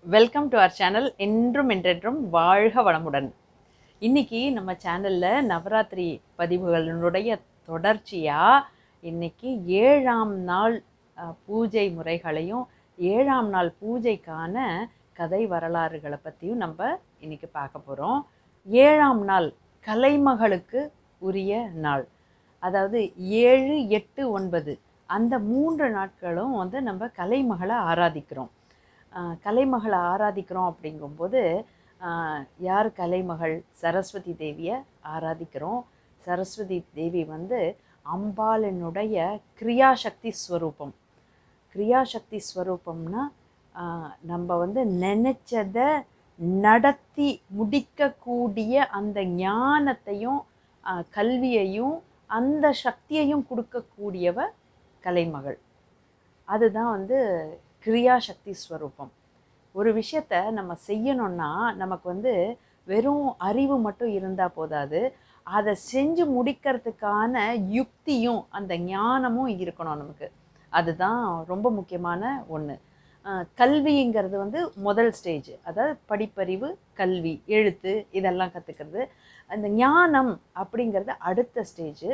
welcome to our channel என்றும் என்றென்றும் வாழ்க வளமுடன் இன்னைக்கு நம்ம சேனலில் நவராத்திரி பதிவுகளினுடைய தொடர்ச்சியாக இன்னைக்கு ஏழாம் நாள் அஹ், பூஜை முறைகளையும் ஏழாம் நாள் பூஜைக்கான கதை வரலாறுகளை பற்றியும் நம்ம இன்னைக்கு பார்க்க போகிறோம் ஏழாம் நாள் கலைமகளுக்கு உரிய நாள் அதாவது ஏழு எட்டு ஒன்பது அந்த மூன்று நாட்களும் வந்து நம்ம கலைமகளை ஆராதிக்கிறோம் ஆஹ் கலைமகளை ஆராதிக்கிறோம் அப்படிங்கும்போது ஆஹ் யார் கலைமகள் சரஸ்வதி தேவியை ஆராதிக்கிறோம் சரஸ்வதி தேவி வந்து அம்பாளினுடைய கிரியாசக்தி ஸ்வரூபம் கிரியாசக்தி ஸ்வரூபம்னா ஆஹ் நம்ம வந்து நினச்சதை நடத்தி முடிக்கக்கூடிய அந்த ஞானத்தையும் ஆஹ் கல்வியையும் அந்த சக்தியையும் கொடுக்கக்கூடியவ கலைமகள் அதுதான் வந்து கிரியாசக்தி ஸ்வரூபம் ஒரு விஷயத்த நம்ம செய்யணும்னா நமக்கு வந்து வெறும் அறிவு மட்டும் இருந்தால் போதாது அதை செஞ்சு முடிக்கிறதுக்கான யுக்தியும் அந்த ஞானமும் இருக்கணும் நமக்கு அதுதான் ரொம்ப முக்கியமான ஒன்று கல்விங்கிறது வந்து முதல் ஸ்டேஜ் அதாவது படிப்பறிவு கல்வி எழுத்து இதெல்லாம் கற்றுக்கிறது அந்த ஞானம் அப்படிங்கிறது அடுத்த ஸ்டேஜ்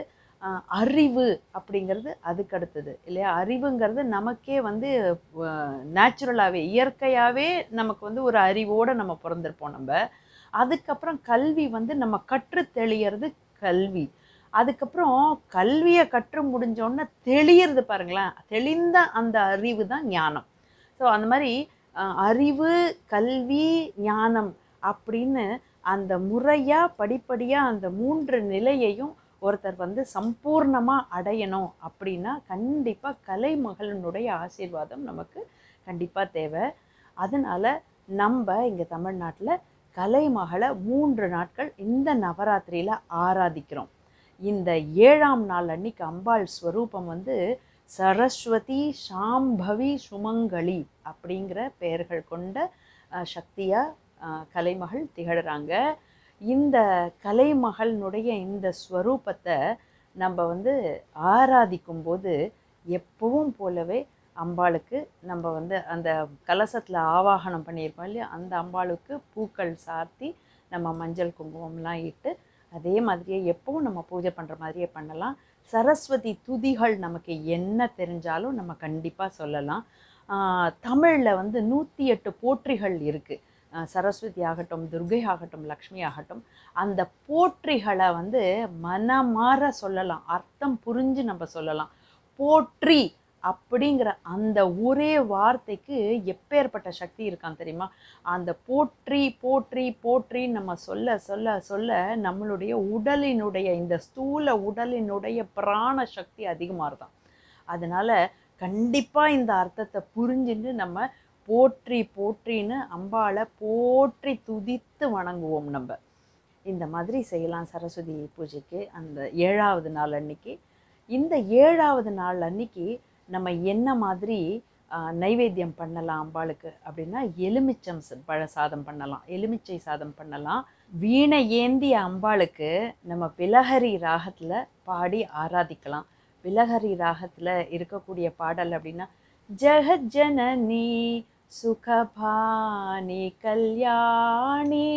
அறிவு அப்படிங்கிறது அதுக்கு அடுத்தது இல்லையா அறிவுங்கிறது நமக்கே வந்து நேச்சுரலாகவே இயற்கையாகவே நமக்கு வந்து ஒரு அறிவோடு நம்ம பிறந்திருப்போம் நம்ம அதுக்கப்புறம் கல்வி வந்து நம்ம கற்று தெளியறது கல்வி அதுக்கப்புறம் கல்வியை கற்று முடிஞ்சோடனே தெளியறது பாருங்களேன் தெளிந்த அந்த அறிவு தான் ஞானம் ஸோ அந்த மாதிரி அஹ், அறிவு கல்வி ஞானம் அப்படின்னு அந்த முறையாக படிப்படியாக அந்த மூன்று நிலையையும் ஒருத்தர் வந்து சம்பூர்ணமாக அடையணும் அப்படின்னா கண்டிப்பாக கலைமகளினுடைய ஆசீர்வாதம் நமக்கு கண்டிப்பாக தேவை அதனால் நம்ம இங்கே தமிழ்நாட்டில் கலைமகளை மூன்று நாட்கள் இந்த நவராத்திரியில் ஆராதிக்கிறோம் இந்த ஏழாம் நாள் அன்னைக்கு அம்பாள் ஸ்வரூபம் வந்து சரஸ்வதி சாம்பவி சுமங்கலி அப்படிங்கிற பெயர்கள் கொண்ட அஹ், சக்தியா அஹ், கலைமகள் திகழ்கிறாங்க இந்த கலைமகளினுடைய இந்த ஸ்வரூபத்தை நம்ம வந்து ஆராதிக்கும் போது எப்பவும் போலவே அம்பாளுக்கு நம்ம வந்து அந்த கலசத்தில் ஆவாகனம் பண்ணியிருக்கோம் இல்லையா அந்த அம்பாளுக்கு பூக்கள் சார்த்தி நம்ம மஞ்சள் குங்குமம்லாம் இட்டு அதே மாதிரியே எப்பவும் நம்ம பூஜை பண்ணுற மாதிரியே பண்ணலாம் சரஸ்வதி துதிகள் நமக்கு என்ன தெரிஞ்சாலும் நம்ம கண்டிப்பாக சொல்லலாம் தமிழில் வந்து நூற்றி எட்டு போற்றிகள் இருக்குது சரஸ்வதி ஆகட்டும் துர்கை ஆகட்டும் லக்ஷ்மி ஆகட்டும் அந்த போற்றிகளை வந்து மனமாற சொல்லலாம் அர்த்தம் புரிஞ்சு நம்ம சொல்லலாம் போற்றி அப்படிங்கிற அந்த ஒரே வார்த்தைக்கு எப்பேற்பட்ட சக்தி இருக்கான் தெரியுமா அந்த போற்றி போற்றி போற்றி நம்ம சொல்ல சொல்ல சொல்ல நம்மளுடைய உடலினுடைய இந்த ஸ்தூல உடலினுடைய பிராண சக்தி அதிகமாகதான் அதனால கண்டிப்பாக இந்த அர்த்தத்தை புரிஞ்சுட்டு நம்ம போற்றி போற்றின்னு அம்பாளை போற்றி துதித்து வணங்குவோம் நம்ம இந்த மாதிரி செய்யலாம் சரஸ்வதி பூஜைக்கு அந்த ஏழாவது நாள் அன்னைக்கு இந்த ஏழாவது நாள் அன்னைக்கு நம்ம என்ன மாதிரி ஆஹ், நைவேத்தியம் பண்ணலாம் அம்பாளுக்கு அப்படின்னா எலுமிச்சம் ச- பழ சாதம் பண்ணலாம் எலுமிச்சை சாதம் பண்ணலாம் வீணை ஏந்திய அம்பாளுக்கு நம்ம பிலஹரி ராகத்தில் பாடி ஆராதிக்கலாம் பிலஹரி ராகத்தில் இருக்கக்கூடிய பாடல் அப்படின்னா ஜெகஜனனி சுகபானி கல்யாணி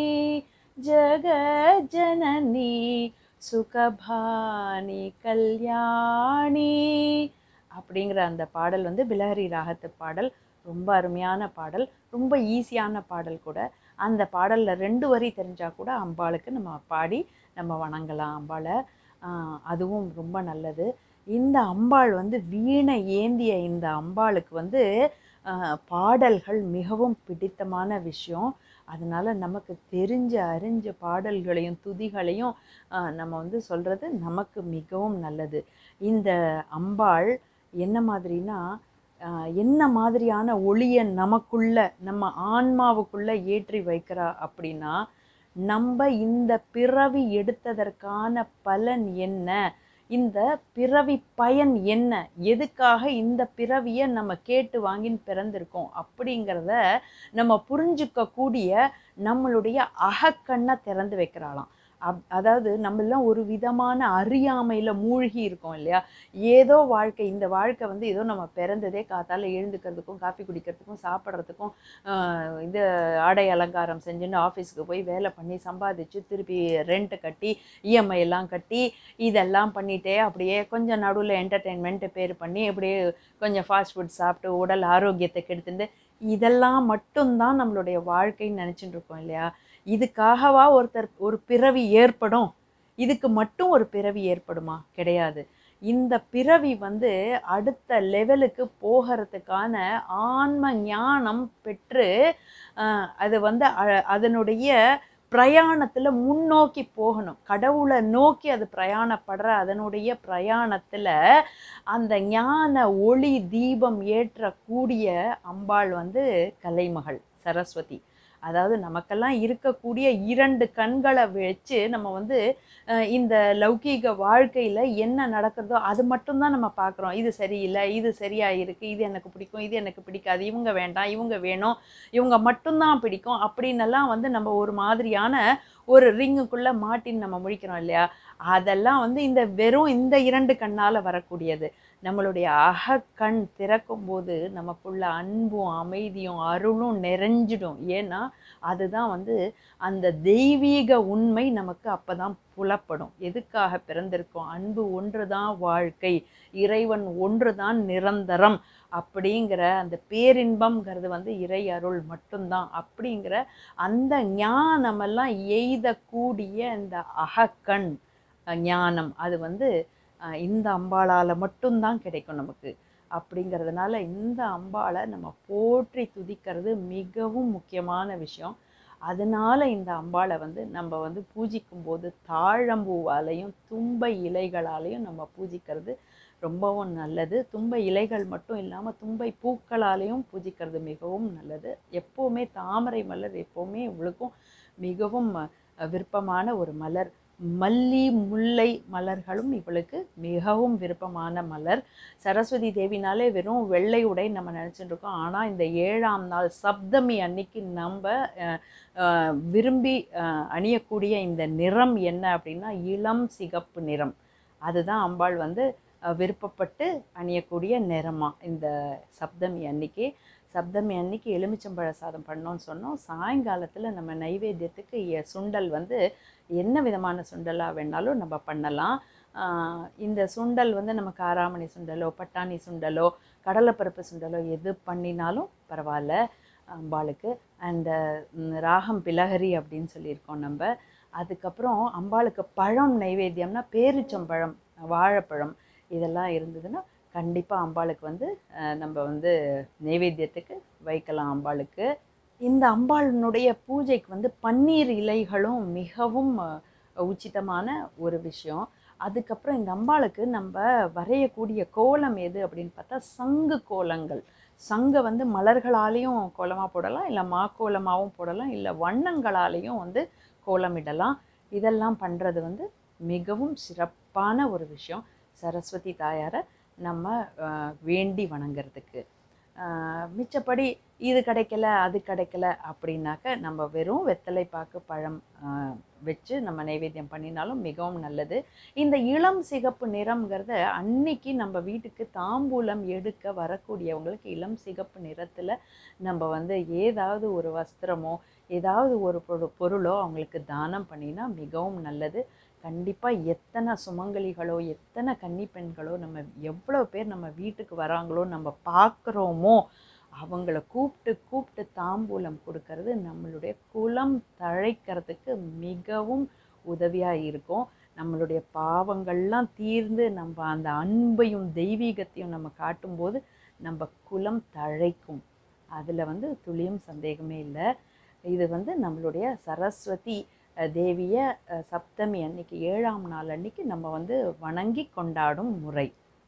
ஜெகஜனனி சுகபானி கல்யாணி அப்படிங்கிற அந்த பாடல் வந்து பிலஹரி ராகத்து பாடல் ரொம்ப அருமையான பாடல் ரொம்ப ஈஸியான பாடல் கூட அந்த பாடலில் ரெண்டு வரி தெரிஞ்சால் கூட அம்பாளுக்கு நம்ம பாடி நம்ம வணங்கலாம் அம்பாளை ஆஹ் அதுவும் ரொம்ப நல்லது இந்த அம்பாள் வந்து வீணை ஏந்திய இந்த அம்பாளுக்கு வந்து ஆஹ் பாடல்கள் மிகவும் பிடித்தமான விஷயம் அதனால் நமக்கு தெரிஞ்ச அறிஞ்ச பாடல்களையும் துதிகளையும் ஆஹ் நம்ம வந்து சொல்கிறது நமக்கு மிகவும் நல்லது இந்த அம்பாள் என்ன மாதிரினா ஆஹ் என்ன மாதிரியான ஒளியை நமக்குள்ள நம்ம ஆன்மாவுக்குள்ள ஏற்றி வைக்கிறா அப்படின்னா நம்ம இந்த பிறவி எடுத்ததற்கான பலன் என்ன இந்த பிறவி பயன் என்ன எதுக்காக இந்த பிறவியை நம்ம கேட்டு வாங்கின்னு பிறந்திருக்கோம் அப்படிங்கிறத நம்ம புரிஞ்சுக்க கூடிய நம்மளுடைய அகக்கண்ணை திறந்து வைக்கிறாளாம் அப் அதாவது நம்மெல்லாம் ஒரு விதமான அறியாமையில் மூழ்கி இருக்கோம் இல்லையா ஏதோ வாழ்க்கை இந்த வாழ்க்கை வந்து ஏதோ நம்ம பிறந்ததே காத்தால எழுந்துக்கிறதுக்கும் காஃபி குடிக்கிறதுக்கும் சாப்பிட்றதுக்கும் இது ஆடை அலங்காரம் செஞ்சுன்னு ஆஃபீஸுக்கு போய் வேலை பண்ணி சம்பாதிச்சு திருப்பி ரெண்ட் கட்டி இஎம்ஐ எல்லாம் கட்டி இதெல்லாம் பண்ணிட்டே அப்படியே கொஞ்சம் நடுவில் என்டர்டெயின்மெண்ட் பேர் பண்ணி அப்படியே கொஞ்சம் ஃபாஸ்ட் ஃபுட் சாப்பிட்டு உடல் ஆரோக்கியத்தை கெடுத்துட்டு இதெல்லாம் மட்டும்தான் நம்மளுடைய வாழ்க்கைன்னு நினச்சிட்டு இருக்கோம் இல்லையா இதுக்காகவா ஒருத்தர் ஒரு பிறவி ஏற்படும் இதுக்கு மட்டும் ஒரு பிறவி ஏற்படுமா கிடையாது இந்த பிறவி வந்து அடுத்த லெவலுக்கு போகிறதுக்கான ஆன்ம ஞானம் பெற்று ஆஹ், அது வந்து அ- அதனுடைய பிரயாணத்தில் முன்னோக்கி போகணும் கடவுளை நோக்கி அது பிரயாணப்படுற அதனுடைய பிரயாணத்தில் அந்த ஞான ஒளி தீபம் ஏற்றக்கூடிய அம்பாள் வந்து கலைமகள் சரஸ்வதி அதாவது நமக்கெல்லாம் இருக்கக்கூடிய இரண்டு கண்களை வச்சு நம்ம வந்து அஹ், இந்த லௌகீக வாழ்க்கையில் என்ன நடக்கிறதோ அது மட்டும்தான் நம்ம பார்க்குறோம் இது சரியில்லை இது சரியா இருக்கு இது எனக்கு பிடிக்கும் இது எனக்கு பிடிக்காது இவங்க வேண்டாம் இவங்க வேணும் இவங்க மட்டும்தான் பிடிக்கும் அப்படின்னெல்லாம் வந்து நம்ம ஒரு மாதிரியான ஒரு ரிங்குக்குள்ளே மாட்டின்னு நம்ம முழிக்கிறோம் இல்லையா அதெல்லாம் வந்து இந்த வெறும் இந்த இரண்டு கண்ணால் வரக்கூடியது நம்மளுடைய அகக்கண் திறக்கும் போது நமக்குள்ள அன்பும் அமைதியும் அருளும் நிறைஞ்சிடும் ஏன்னா அதுதான் வந்து அந்த தெய்வீக உண்மை நமக்கு அப்பதான் புலப்படும் எதுக்காக பிறந்திருக்கோம் அன்பு ஒன்றுதான் வாழ்க்கை இறைவன் ஒன்றுதான் நிரந்தரம் அப்படிங்கிற அந்த பேரின்பம்ங்கிறது வந்து இறை அருள் மட்டும்தான் அப்படிங்கிற அந்த ஞானமெல்லாம் எய்தக்கூடிய இந்த அகக்கண் அஹ், ஞானம் அது வந்து அஹ், இந்த அம்பாளால் மட்டும்தான் கிடைக்கும் நமக்கு அப்படிங்கிறதுனால இந்த அம்பாளை நம்ம போற்றி துதிக்கிறது மிகவும் முக்கியமான விஷயம் அதனால இந்த அம்பாளை வந்து நம்ம வந்து பூஜிக்கும் போது தாழம்பூவாலையும் தும்பை இலைகளாலையும் நம்ம பூஜிக்கிறது ரொம்பவும் நல்லது தும்பை இலைகள் மட்டும் இல்லாமல் தும்பை பூக்களாலையும் பூஜிக்கிறது மிகவும் நல்லது எப்போவுமே தாமரை மலர் எப்போவுமே இவளுக்கும் மிகவும் அஹ், விருப்பமான ஒரு மலர் மல்லி முல்லை மலர்களும் இவளுக்கு மிகவும் விருப்பமான மலர் சரஸ்வதி தேவினாலே வெறும் வெள்ளை உடை நம்ம நினச்சிட்டு இருக்கோம் ஆனால் இந்த ஏழாம் நாள் சப்தமி அன்னைக்கு நம்ம அஹ், அஹ், விரும்பி அஹ், அணியக்கூடிய இந்த நிறம் என்ன அப்படின்னா இளம் சிகப்பு நிறம் அதுதான் அம்பாள் வந்து அஹ், விருப்பப்பட்டு அணியக்கூடிய நிறமா இந்த சப்தமி அன்னைக்கு சப்தமி அன்னைக்கு எலுமிச்சம்பழ சாதம் பண்ணோம்னு சொன்னோம் சாயங்காலத்தில் நம்ம நைவேத்தியத்துக்கு எ- சுண்டல் வந்து என்ன விதமான சுண்டலாக வேணாலும் நம்ம பண்ணலாம் ஆஹ் இந்த சுண்டல் வந்து நம்ம காராமணி சுண்டலோ பட்டாணி சுண்டலோ கடலைப்பருப்பு சுண்டலோ எது பண்ணினாலும் பரவாயில்ல அம்பாளுக்கு அந்த ராகம் பிலஹரி அப்படின்னு சொல்லியிருக்கோம் நம்ம அதுக்கப்புறம் அம்பாளுக்கு பழம் நைவேத்தியம்னா பேரிச்சம்பழம் வாழைப்பழம் இதெல்லாம் இருந்ததுன்னா கண்டிப்பாக அம்பாளுக்கு வந்து அஹ், நம்ம வந்து நைவேத்தியத்துக்கு வைக்கலாம் அம்பாளுக்கு இந்த அம்பாளினுடைய பூஜைக்கு வந்து பன்னீர் இலைகளும் மிகவும் அஹ், உச்சிதமான ஒரு விஷயம் அதுக்கப்புறம் இந்த அம்பாளுக்கு நம்ம வரையக்கூடிய கோலம் எது அப்படின்னு பார்த்தா சங்கு கோலங்கள் சங்கை வந்து மலர்களாலேயும் கோலமாக போடலாம் இல்லை மாக்கோலமாகவும் போடலாம் இல்லை வண்ணங்களாலேயும் வந்து கோலமிடலாம் இதெல்லாம் பண்ணுறது வந்து மிகவும் சிறப்பான ஒரு விஷயம் சரஸ்வதி தாயாரை நம்ம அஹ், வேண்டி வணங்குறதுக்கு ஆஹ் மிச்சப்படி இது கிடைக்கல அது கிடைக்கல அப்படின்னாக்க நம்ம வெறும் வெத்தலை பாக்கு பழம் ஆஹ் வச்சு நம்ம நைவேத்தியம் பண்ணினாலும் மிகவும் நல்லது இந்த இளம் சிகப்பு நிறம்ங்கிறத அன்னைக்கு நம்ம வீட்டுக்கு தாம்பூலம் எடுக்க வரக்கூடியவங்களுக்கு இளம் சிகப்பு நிறத்தில் நம்ம வந்து ஏதாவது ஒரு வஸ்திரமோ ஏதாவது ஒரு பொரு பொருளோ அவங்களுக்கு தானம் பண்ணினா மிகவும் நல்லது கண்டிப்பாக எத்தனை சுமங்கலிகளோ எத்தனை கன்னி பெண்களோ நம்ம எவ்வளோ பேர் நம்ம வீட்டுக்கு வராங்களோ நம்ம பார்க்குறோமோ அவங்கள கூப்பிட்டு கூப்பிட்டு தாம்பூலம் கொடுக்கறது நம்மளுடைய குலம் தழைக்கிறதுக்கு மிகவும் உதவியாக இருக்கும் நம்மளுடைய பாவங்கள்லாம் தீர்ந்து நம்ம அந்த அன்பையும் தெய்வீகத்தையும் நம்ம காட்டும்போது நம்ம குலம் தழைக்கும் அதில் வந்து துளியும் சந்தேகமே இல்லை இது வந்து நம்மளுடைய சரஸ்வதி அஹ், தேவியை அஹ், சப்தமி அன்னைக்கு ஏழாம் நாள் அன்னைக்கு நம்ம வந்து வணங்கி கொண்டாடும் முறை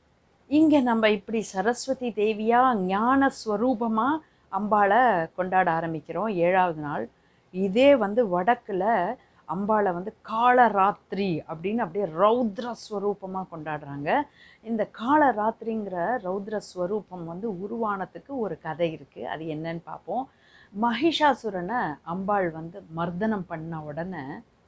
இங்கே நம்ம இப்படி சரஸ்வதி தேவியா ஞான ஸ்வரூபமாக அம்பாளை கொண்டாட ஆரம்பிக்கிறோம் ஏழாவது நாள் இதே வந்து வடக்கில் அம்பாளை வந்து காளராத்திரி அப்படின்னு அப்படியே ரௌத்ர ஸ்வரூபமாக கொண்டாடுறாங்க இந்த காளராத்திரிங்கிற ரௌத்ர ஸ்வரூபம் வந்து உருவானதுக்கு ஒரு கதை இருக்குது அது என்னன்னு பார்ப்போம் மகிஷாசுரனை அம்பாள் வந்து மர்தனம் பண்ண உடனே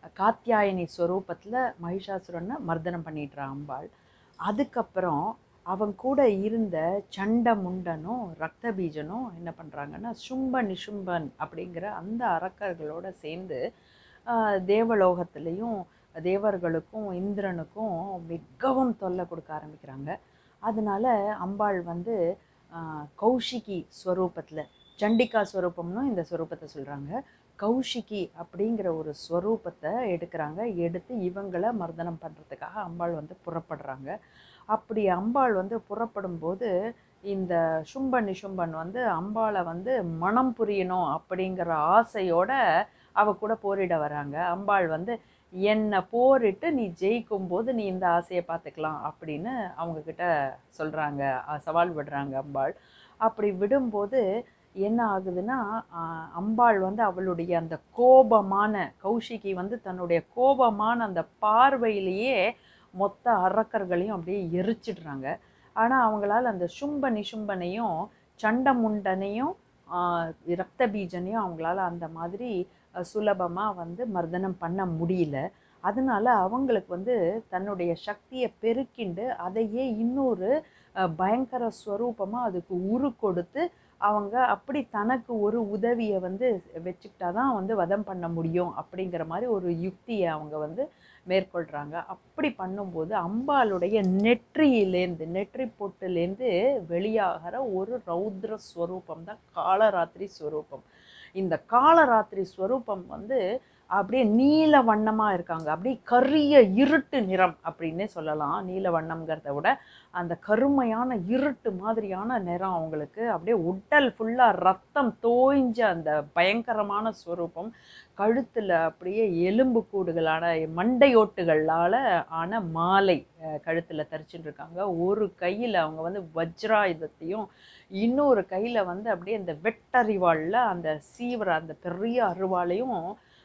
காத்தியாயனி ஸ்வரூபத்தில் மகிஷாசுரனை மர்தனம் பண்ணிடுறா அம்பாள் அதுக்கப்புறம் அவன் கூட இருந்த சண்ட முண்டனும் ரத்த பீஜனும் என்ன பண்ணுறாங்கன்னா சும்ப நிஷும்பன் அப்படிங்கிற அந்த அரக்கர்களோட சேர்ந்து ஆஹ், தேவலோகத்திலையும் தேவர்களுக்கும் இந்திரனுக்கும் மிகவும் தொல்லை கொடுக்க ஆரம்பிக்கிறாங்க அதனால அம்பாள் வந்து ஆஹ், கௌஷிகி ஸ்வரூபத்தில் சண்டிகா ஸ்வரூபம்னு இந்த ஸ்வரூபத்தை சொல்கிறாங்க கௌஷிகி அப்படிங்கிற ஒரு ஸ்வரூபத்தை எடுக்கிறாங்க எடுத்து இவங்களை மர்தனம் பண்ணுறதுக்காக அம்பாள் வந்து புறப்படுறாங்க அப்படி அம்பாள் வந்து புறப்படும் போது இந்த சும்ப நிஷும்பன் வந்து அம்பாளை வந்து மனம் புரியணும் அப்படிங்கிற ஆசையோட அவ கூட போரிட வராங்க அம்பாள் வந்து என்னை போரிட்டு நீ ஜெயிக்கும் போது நீ இந்த ஆசையை பார்த்துக்கலாம் அப்படின்னு அவங்க கிட்ட சொல்கிறாங்க சவால் விடுறாங்க அம்பாள் அப்படி விடும்போது என்ன ஆகுதுன்னா ஆஹ், அம்பாள் வந்து அவளுடைய அந்த கோபமான கௌஷிகி வந்து தன்னுடைய கோபமான அந்த பார்வையிலேயே மொத்த அரக்கர்களையும் அப்படியே எரிச்சிடுறாங்க ஆனால் அவங்களால அந்த சும்ப நிசும்பனையும் சண்டமுண்டனையும் ஆஹ், ரத்த பீஜனையும் அவங்களால அந்த மாதிரி சுலபமாக வந்து மர்தனம் பண்ண முடியல அதனால அவங்களுக்கு வந்து தன்னுடைய சக்தியை பெருக்கிண்டு அதையே இன்னொரு அஹ், பயங்கர ஸ்வரூபமாக அதுக்கு உரு கொடுத்து அவங்க அப்படி தனக்கு ஒரு உதவியை வந்து வச்சுக்கிட்டா தான் வந்து வதம் பண்ண முடியும் அப்படிங்கிற மாதிரி ஒரு யுக்தியை அவங்க வந்து மேற்கொள்கிறாங்க அப்படி பண்ணும்போது அம்பாளுடைய நெற்றியிலேருந்து நெற்றி பொட்டுலேருந்து வெளியாகிற ஒரு ரௌத்ர ஸ்வரூபம் தான் காலராத்திரி ஸ்வரூபம் இந்த காலராத்திரி ஸ்வரூபம் வந்து அப்படியே நீல வண்ணமாக இருக்காங்க அப்படியே கரிய இருட்டு நிறம் அப்படின்னே சொல்லலாம் நீல வண்ணம்ங்கிறத விட அந்த கருமையான இருட்டு மாதிரியான நிறம் அவங்களுக்கு அப்படியே உடல் ஃபுல்லாக ரத்தம் தோய்ஞ்ச அந்த பயங்கரமான ஸ்வரூபம் கழுத்தில் அப்படியே எலும்பு கூடுகளான மண்டையோட்டுகளால் ஆன மாலை கழுத்தில் தரிச்சுட்டு இருக்காங்க ஒரு கையில் அவங்க வந்து வஜ்ராயுதத்தையும் இன்னொரு கையில் வந்து அப்படியே இந்த வெட்டறிவாளில் அந்த சீவர அந்த பெரிய அருவாளையும்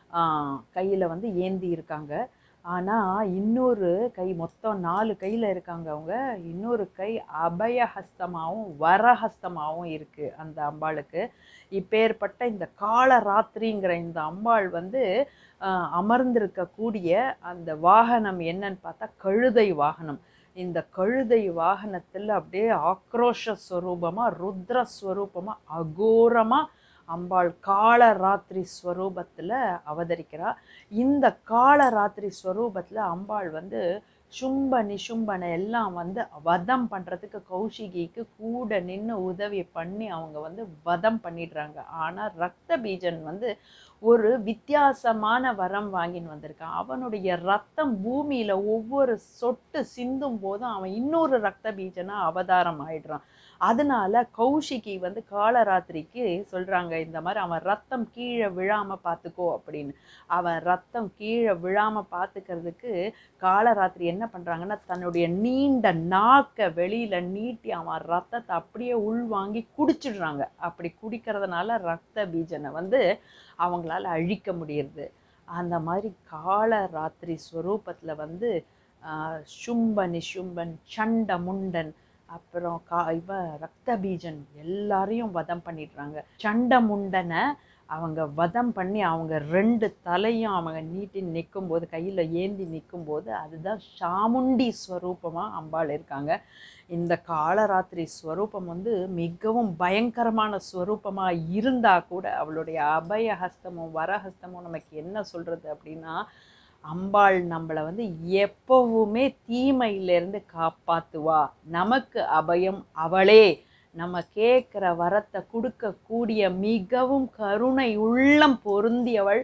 கையில் வந்து ஏந்தி இருக்காங்க ஆனால் இன்னொரு கை மொத்தம் நாலு கையில் இருக்காங்க அவங்க இன்னொரு கை அபயஹஸ்தமாகவும் வரஹஸ்தமாகவும் இருக்குது அந்த அம்பாளுக்கு இப்பேற்பட்ட இந்த காலராத்திரிங்கிற இந்த அம்பாள் வந்து ஆஹ், அமர்ந்திருக்கக்கூடிய அந்த வாகனம் என்னன்னு பார்த்தா கழுதை வாகனம் இந்த கழுதை வாகனத்தில் அப்படியே ஆக்ரோஷ ஸ்வரூபமாக ருத்ர ஸ்வரூபமாக அகோரமாக அம்பாள் காலராத்திரி ஸ்வரூபத்தில் அவதரிக்கிறா இந்த காலராத்திரி ஸ்வரூபத்தில் அம்பாள் வந்து சும்ப நிசும்பனை எல்லாம் வந்து வதம் பண்ணுறதுக்கு கௌஷிகிக்கு கூட நின்று உதவி பண்ணி அவங்க வந்து வதம் பண்ணிடுறாங்க ஆனால் ரத்த பீஜன் வந்து ஒரு வித்தியாசமான வரம் வாங்கின்னு வந்திருக்கான் அவனுடைய ரத்தம் பூமியில் ஒவ்வொரு சொட்டு சிந்தும் போதும் அவன் இன்னொரு ரத்த பீஜனா அவதாரம் ஆயிடுறான் அதனால கௌஷிகி வந்து காலராத்திரிக்கு சொல்றாங்க இந்த மாதிரி அவன் ரத்தம் கீழே விழாம பார்த்துக்கோ அப்படின்னு அவன் ரத்தம் கீழே விழாம பார்த்துக்கிறதுக்கு காலராத்திரி என்ன பண்றாங்கன்னா தன்னுடைய நீண்ட நாக்கை வெளியில நீட்டி அவன் ரத்தத்தை அப்படியே உள்வாங்கி குடிச்சிடுறாங்க அப்படி குடிக்கிறதுனால ரத்த பீஜனை வந்து அவங்களால அழிக்க முடியுது அந்த மாதிரி காலராத்திரி ஸ்வரூபத்தில் வந்து ஆஹ், சும்ப நிஷும்பன் சண்ட முண்டன் அப்புறம் கா இவ ரத்த பீஜன் எல்லாரையும் வதம் பண்ணிடுறாங்க சண்ட முண்டனை அவங்க வதம் பண்ணி அவங்க ரெண்டு தலையும் அவங்க நீட்டி நிற்கும்போது கையில் ஏந்தி நிற்கும்போது அதுதான் சாமுண்டி ஸ்வரூபமாக அம்பாள் இருக்காங்க இந்த காலராத்திரி ஸ்வரூபம் வந்து மிகவும் பயங்கரமான ஸ்வரூபமாக இருந்தால் கூட அவளுடைய அபய ஹஸ்தமும் வரஹஸ்தமும் நமக்கு என்ன சொல்கிறது அப்படின்னா அம்பாள் நம்மளை வந்து எப்பவுமே தீமையிலேருந்து காப்பாத்துவா நமக்கு அபயம் அவளே நம்ம கேட்குற வரத்தை கொடுக்கக்கூடிய மிகவும் கருணை உள்ளம் பொருந்தியவள்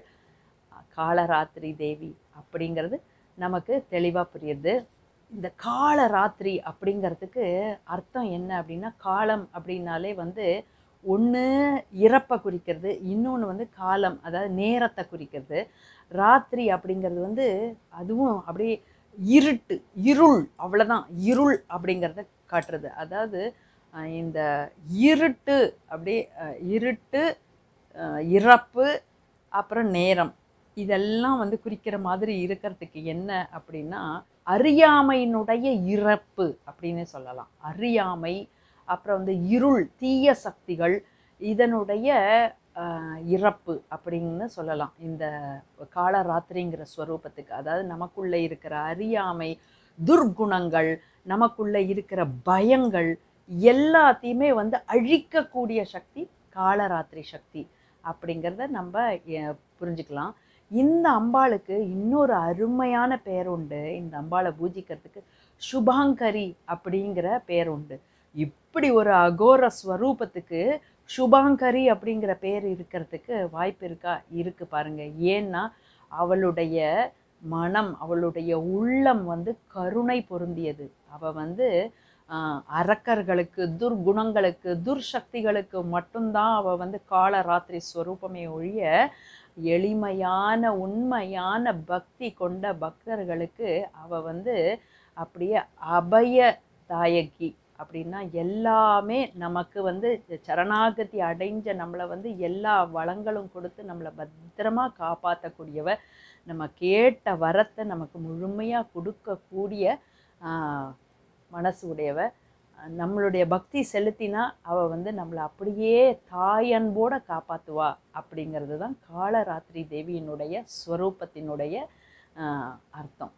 காலராத்திரி தேவி அப்படிங்கிறது நமக்கு தெளிவாக புரியுது இந்த காலராத்திரி அப்படிங்கிறதுக்கு அர்த்தம் என்ன அப்படின்னா காலம் அப்படின்னாலே வந்து ஒன்று இறப்பை குறிக்கிறது இன்னொன்று வந்து காலம் அதாவது நேரத்தை குறிக்கிறது ராத்திரி அப்படிங்கிறது வந்து அதுவும் அப்படியே இருட்டு இருள் அவ்வளோதான் இருள் அப்படிங்கிறத காட்டுறது அதாவது அஹ், இந்த இருட்டு அப்படியே அஹ், இருட்டு அஹ், இறப்பு அப்புறம் நேரம் இதெல்லாம் வந்து குறிக்கிற மாதிரி இருக்கிறதுக்கு என்ன அப்படின்னா அறியாமையினுடைய இறப்பு அப்படின்னு சொல்லலாம் அறியாமை அப்புறம் வந்து இருள் தீய சக்திகள் இதனுடைய ஆஹ், இறப்பு அப்படின்னு சொல்லலாம் இந்த காலராத்திரிங்கிற ஸ்வரூபத்துக்கு அதாவது நமக்குள்ள இருக்கிற அறியாமை துர்குணங்கள் நமக்குள்ள இருக்கிற பயங்கள் எல்லாத்தையுமே வந்து அழிக்கக்கூடிய சக்தி காலராத்திரி சக்தி அப்படிங்கிறத நம்ம எ- புரிஞ்சுக்கலாம் இந்த அம்பாளுக்கு இன்னொரு அருமையான பேர் உண்டு இந்த அம்பாளை பூஜிக்கிறதுக்கு சுபாங்கரி அப்படிங்கிற பேர் உண்டு இப்படி ஒரு அகோர ஸ்வரூபத்துக்கு சுபாங்கரி அப்படிங்கிற பேர் இருக்கிறதுக்கு வாய்ப்பு இருக்கா இருக்கு பாருங்க ஏன்னா அவளுடைய மனம் அவளுடைய உள்ளம் வந்து கருணை பொருந்தியது அவ வந்து ஆஹ், அரக்கர்களுக்கு துர்குணங்களுக்கு துர்சக்திகளுக்கு மட்டும்தான் அவ வந்து காலராத்திரி ஸ்வரூபமே ஒழிய எளிமையான உண்மையான பக்தி கொண்ட பக்தர்களுக்கு அவ வந்து அப்படியே அபய தாயகி அப்படின்னா எல்லாமே நமக்கு வந்து சரணாகதி அடைஞ்ச நம்மளை வந்து எல்லா வளங்களும் கொடுத்து நம்மளை பத்திரமா காப்பாற்றக்கூடியவ நம்ம கேட்ட வரத்தை நமக்கு முழுமையாக கொடுக்கக்கூடிய ஆஹ், மனசு உடையவ அஹ் நம்மளுடைய பக்தி செலுத்தினா அவ வந்து நம்மளை அப்படியே தாயன்போட காப்பாத்துவா அப்படிங்கிறது தான் காலராத்திரி தேவியினுடைய ஸ்வரூபத்தினுடைய ஆஹ், அர்த்தம்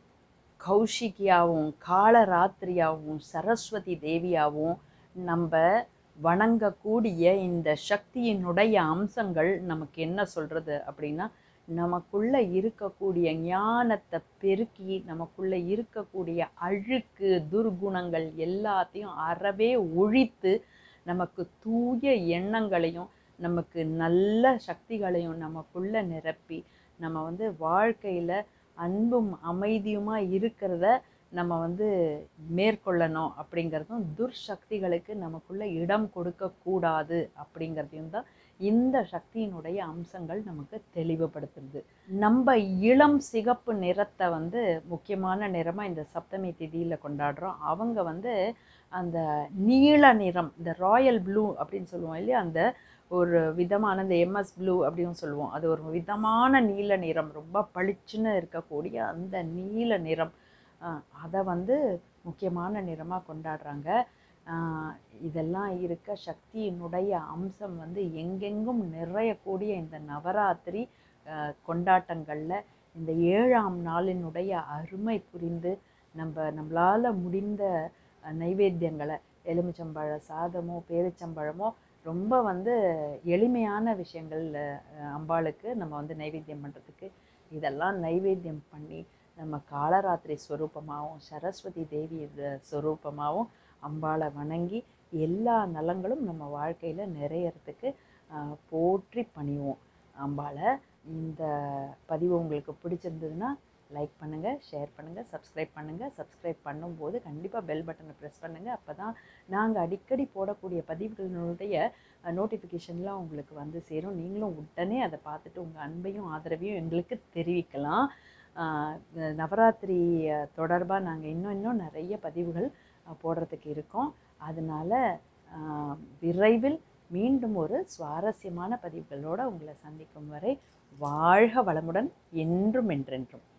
கௌஷிகியாவும் காலராத்திரியாவும் சரஸ்வதி தேவியாவும் நம்ம வணங்கக்கூடிய இந்த சக்தியினுடைய அம்சங்கள் நமக்கு என்ன சொல்றது அப்படின்னா நமக்குள்ள இருக்கக்கூடிய ஞானத்தை பெருக்கி நமக்குள்ள இருக்கக்கூடிய அழுக்கு துர்குணங்கள் எல்லாத்தையும் அறவே ஒழித்து நமக்கு தூய எண்ணங்களையும் நமக்கு நல்ல சக்திகளையும் நமக்குள்ள நிரப்பி நம்ம வந்து வாழ்க்கையில அன்பும் அமைதியுமா இருக்கிறத நம்ம வந்து மேற்கொள்ளணும் அப்படிங்கிறதும் துர்சக்திகளுக்கு நமக்குள்ள இடம் கொடுக்கக்கூடாது அப்படிங்கிறதையும் தான் இந்த சக்தியினுடைய அம்சங்கள் நமக்கு தெளிவுபடுத்துது நம்ம இளம் சிகப்பு நிறத்தை வந்து முக்கியமான நிறமாக இந்த சப்தமி திதியில் கொண்டாடுறோம் அவங்க வந்து அந்த நீல நிறம் இந்த ராயல் ப்ளூ அப்படின்னு சொல்லுவோம் இல்லையா அந்த ஒரு விதமான இந்த எம்எஸ் ப்ளூ அப்படின்னு சொல்லுவோம் அது ஒரு விதமான நீல நிறம் ரொம்ப பளிச்சுன்னு இருக்கக்கூடிய அந்த நீல நிறம் ஆஹ் அதை வந்து முக்கியமான நிறமாக கொண்டாடுறாங்க ஆஹ் இதெல்லாம் இருக்க சக்தியினுடைய அம்சம் வந்து எங்கெங்கும் நிறையக்கூடிய இந்த நவராத்திரி ஆஹ் கொண்டாட்டங்களில் இந்த ஏழாம் நாளினுடைய அருமை புரிந்து நம்ம நம்மளால் முடிந்த அஹ், நைவேத்தியங்களை எலுமிச்சம்பழ சாதமோ பேரிச்சம்பழமோ ரொம்ப வந்து எளிமையான விஷயங்கள் அஹ், அம்பாளுக்கு நம்ம வந்து நைவேத்தியம் பண்ணுறதுக்கு இதெல்லாம் நைவேத்தியம் பண்ணி நம்ம காலராத்திரி ஸ்வரூபமாகவும் சரஸ்வதி தேவி இது ஸ்வரூபமாகவும் அம்பாளை வணங்கி எல்லா நலங்களும் நம்ம வாழ்க்கையில் நிறையறதுக்கு ஆஹ், போற்றி பணிவோம் அம்பாளை இந்த பதிவு உங்களுக்கு பிடிச்சிருந்ததுன்னா லைக் பண்ணுங்கள் ஷேர் பண்ணுங்கள் சப்ஸ்கிரைப் பண்ணுங்கள் சப்ஸ்கிரைப் பண்ணும்போது கண்டிப்பாக பெல் பட்டனை ப்ரெஸ் பண்ணுங்கள் அப்போ தான் நாங்கள் அடிக்கடி போடக்கூடிய பதிவுகளினுடைய நோட்டிஃபிகேஷன்லாம் உங்களுக்கு வந்து சேரும் நீங்களும் உடனே அதை பார்த்துட்டு உங்கள் அன்பையும் ஆதரவையும் எங்களுக்கு தெரிவிக்கலாம் ஆஹ் இந்த நவராத்திரி தொடர்பாக நாங்கள் இன்னும் இன்னும் நிறைய பதிவுகள் அஹ், போடுறதுக்கு இருக்கோம் அதனால ஆஹ், விரைவில் மீண்டும் ஒரு சுவாரஸ்யமான பதிவுகளோடு உங்களை சந்திக்கும் வரை வாழ்க வளமுடன் என்றும் என்றென்றும்